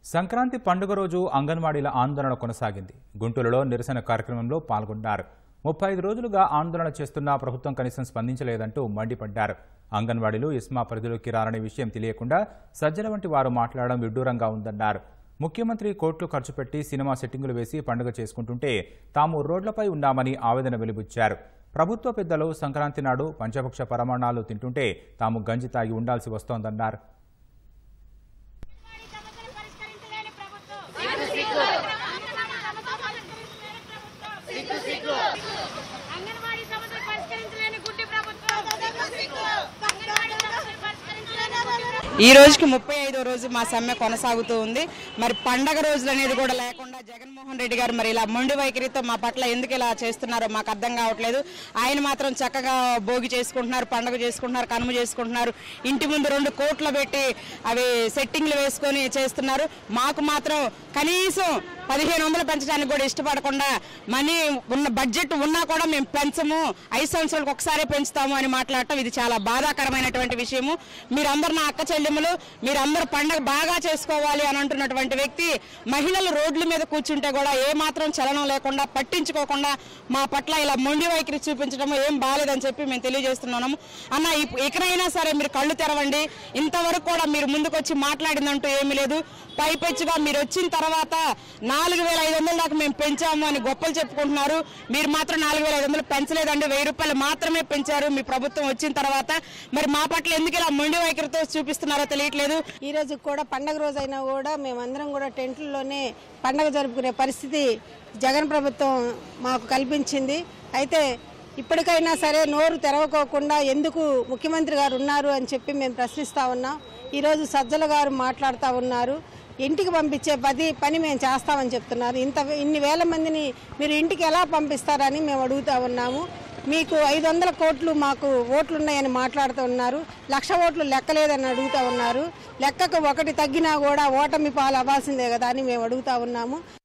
సంక్రాంతి పండుగ రోజు అంగన్వాడీల ఆందోళన కొనసాగింది గుంటూరులో నిరసన కార్యక్రమంలో పాల్గొన్నారు ముప్పై ఐదు రోజులుగా ఆందోళన చేస్తున్నా ప్రభుత్వం కనీసం స్పందించలేదంటూ మండిపడ్డారు అంగన్వాడీలు ఇస్మా పరిధిలోకి రారనే విషయం తెలియకుండా సజ్జల వంటి వారు మాట్లాడడం విడ్డూరంగా ఉందన్నారు ముఖ్యమంత్రి కోట్లు ఖర్చు పెట్టి సినిమా సెట్టింగులు వేసి పండుగ చేసుకుంటుంటే తాము రోడ్లపై ఉన్నామని ఆవేదన వెలిబుచ్చారు ప్రభుత్వ పెద్దలు సంక్రాంతి నాడు పంచపక్ష పరమాణాలు తింటుంటే తాము గంజి తాగి ఉండాల్సి వస్తోందన్నారు సమస్యలు పరిష్కరించలేని ప్రభుత్వం అంగన్వాడీ సమస్యలు పరిష్కరించలేని గుడ్డి ప్రభుత్వం అంగన్వాడీ సమస్యలు పరిష్కరించలేని గుడ్డి ప్రభుత్వం ఈ రోజుకి ముప్పై ఐదో రోజు మా సమ్మె కొనసాగుతూ ఉంది మరి పండగ రోజులు అనేది కూడా లేకుండా జగన్మోహన్ రెడ్డి గారు మరి ఇలా మొండి వైఖరితో మా పట్ల ఎందుకు ఇలా చేస్తున్నారో మాకు అర్థం కావట్లేదు ఆయన మాత్రం చక్కగా భోగి చేసుకుంటున్నారు పండగ చేసుకుంటున్నారు కనుమ చేసుకుంటున్నారు ఇంటి ముందు రెండు కోట్లు పెట్టి అవి సెట్టింగ్లు వేసుకొని చేస్తున్నారు మాకు మాత్రం కనీసం పదిహేను వందలు పెంచడానికి కూడా ఇష్టపడకుండా మనీ ఉన్న బడ్జెట్ ఉన్నా కూడా మేము పెంచము ఐదు సంవత్సరాలకు ఒకసారి పెంచుతాము అని మాట్లాడటం ఇది చాలా బాధాకరమైనటువంటి విషయము మీరందరూ నా అక్క చెల్లెములు మీరందరూ పండగ బాగా చేసుకోవాలి అని అంటున్నటువంటి వ్యక్తి మహిళలు రోడ్ల మీద కూర్చుంటే కూడా ఏ మాత్రం చలనం లేకుండా పట్టించుకోకుండా మా పట్ల ఇలా మొండి వైఖరి చూపించడం ఏం బాగాలేదని చెప్పి మేము తెలియజేస్తున్నాము అన్న ఇప్- ఇకనైనా సరే మీరు కళ్ళు తెరవండి ఇంతవరకు కూడా మీరు ముందుకొచ్చి మాట్లాడిందంటూ ఏమీ లేదు పైపెచ్చుగా మీరు వచ్చిన తర్వాత నాలుగు వేల ఐదు వందల దాకా మేము పెంచాము అని గొప్పలు చెప్పుకుంటున్నారు మీరు మాత్రం నాలుగు వేల ఐదు వందలు పెంచలేదండి వెయ్యి రూపాయలు మాత్రమే పెంచారు మీ ప్రభుత్వం వచ్చిన తర్వాత మరి మా పట్ల ఎందుకు ఇలా మొండి వైఖరితో చూపిస్తున్నారో తెలియట్లేదు ఈ రోజు కూడా పండగ రోజు అయినా కూడా మేమందరం కూడా టెంట్లలోనే పండగ జరుపుకునే పరిస్థితి జగన్ ప్రభుత్వం మాకు కల్పించింది అయితే ఇప్పటికైనా సరే నోరు తెరవకోకుండా ఎందుకు ముఖ్యమంత్రి గారు ఉన్నారు అని చెప్పి మేము ప్రశ్నిస్తా ఉన్నాం ఈరోజు సజ్జల గారు మాట్లాడుతూ ఉన్నారు ఇంటికి పంపించే పది పని మేము చేస్తామని చెప్తున్నారు ఇంత ఇన్ని వేల మందిని మీరు ఇంటికి ఎలా పంపిస్తారని మేము అడుగుతా ఉన్నాము మీకు ఐదు వందల కోట్లు మాకు ఓట్లు ఉన్నాయని మాట్లాడుతూ ఉన్నారు లక్ష ఓట్లు లెక్కలేదని అడుగుతా ఉన్నారు లెక్కకు ఒకటి తగ్గినా కూడా ఓటమి పాలు అవ్వాల్సిందే కదా అని మేము అడుగుతా ఉన్నాము